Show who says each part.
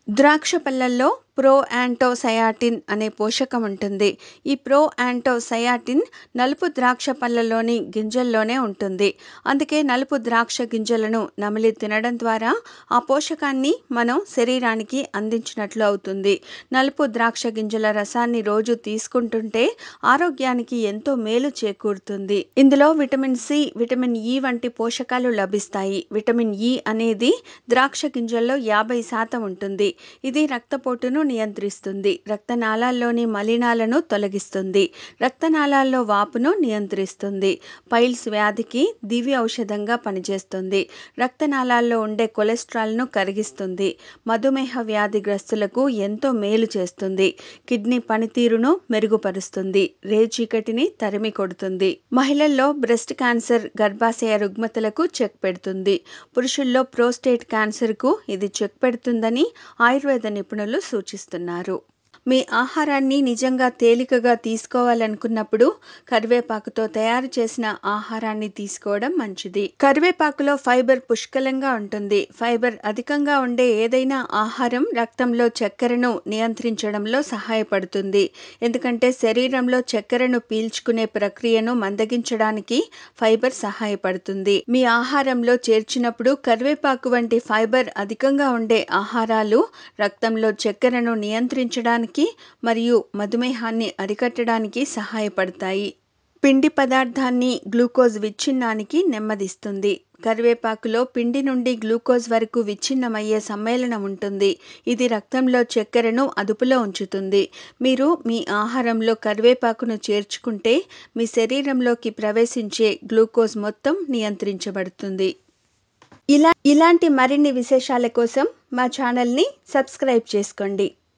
Speaker 1: ద్రాక్ష పళ్ళల్లో ప్రో యాంటోసయాటిన్ అనే పోషకం ఉంటుంది ఈ ప్రో యాంటోసయాటిన్ నలుపు ద్రాక్ష పళ్ళలోని గింజల్లోనే ఉంటుంది అందుకే నలుపు ద్రాక్ష గింజలను నమిలి తినడం ద్వారా ఆ పోషకాన్ని మనం శరీరానికి అందించినట్లు అవుతుంది నలుపు ద్రాక్ష గింజల రసాన్ని రోజు తీసుకుంటుంటే ఆరోగ్యానికి ఎంతో మేలు చేకూరుతుంది ఇందులో విటమిన్ సి విటమిన్ ఇ వంటి పోషకాలు లభిస్తాయి విటమిన్ ఇ అనేది ద్రాక్ష గింజల్లో యాభై శాతం ఉంటుంది ఇది రక్తపోటును నియంత్రిస్తుంది రక్తనాళాల్లోని మలినాలను తొలగిస్తుంది రక్తనాళాల్లో వాపును నియంత్రిస్తుంది పైల్స్ వ్యాధికి దివ్య ఔషధంగా పనిచేస్తుంది రక్తనాళాల్లో ఉండే కొలెస్ట్రాల్ను కరిగిస్తుంది మధుమేహ వ్యాధిగ్రస్తులకు ఎంతో మేలు చేస్తుంది కిడ్నీ పనితీరును మెరుగుపరుస్తుంది రేచీకటిని తరిమి కొడుతుంది మహిళల్లో బ్రెస్ట్ క్యాన్సర్ గర్భాశయ రుగ్మతలకు చెక్ పెడుతుంది పురుషుల్లో ప్రోస్టేట్ క్యాన్సర్కు ఇది చెక్ పెడుతుందని ఆయుర్వేద నిపుణులు సూచిస్తున్నారు మీ ఆహారాన్ని నిజంగా తేలికగా తీసుకోవాలనుకున్నప్పుడు కరివేపాకుతో తయారు చేసిన ఆహారాన్ని తీసుకోవడం మంచిది కరివేపాకులో ఫైబర్ పుష్కలంగా ఉంటుంది ఫైబర్ అధికంగా ఉండే ఏదైనా ఆహారం రక్తంలో చక్కెరను నియంత్రించడంలో సహాయపడుతుంది ఎందుకంటే శరీరంలో చక్కెరను పీల్చుకునే ప్రక్రియను మందగించడానికి ఫైబర్ సహాయపడుతుంది మీ ఆహారంలో చేర్చినప్పుడు కరివేపాకు వంటి ఫైబర్ అధికంగా ఉండే ఆహారాలు రక్తంలో చక్కెరను నియంత్రించడానికి మరియు మధుమేహాన్ని అరికట్టడానికి సహాయపడతాయి పిండి పదార్థాన్ని గ్లూకోజ్ విచ్ఛిన్నానికి నెమ్మదిస్తుంది కరివేపాకులో పిండి నుండి గ్లూకోజ్ వరకు విచ్ఛిన్నమయ్యే సమ్మేళనం ఉంటుంది ఇది రక్తంలో చక్కెరను అదుపులో ఉంచుతుంది మీరు మీ ఆహారంలో కరివేపాకును చేర్చుకుంటే మీ శరీరంలోకి ప్రవేశించే గ్లూకోజ్ మొత్తం నియంత్రించబడుతుంది ఇలా ఇలాంటి మరిన్ని విశేషాల కోసం మా ఛానల్ని సబ్స్క్రైబ్ చేసుకోండి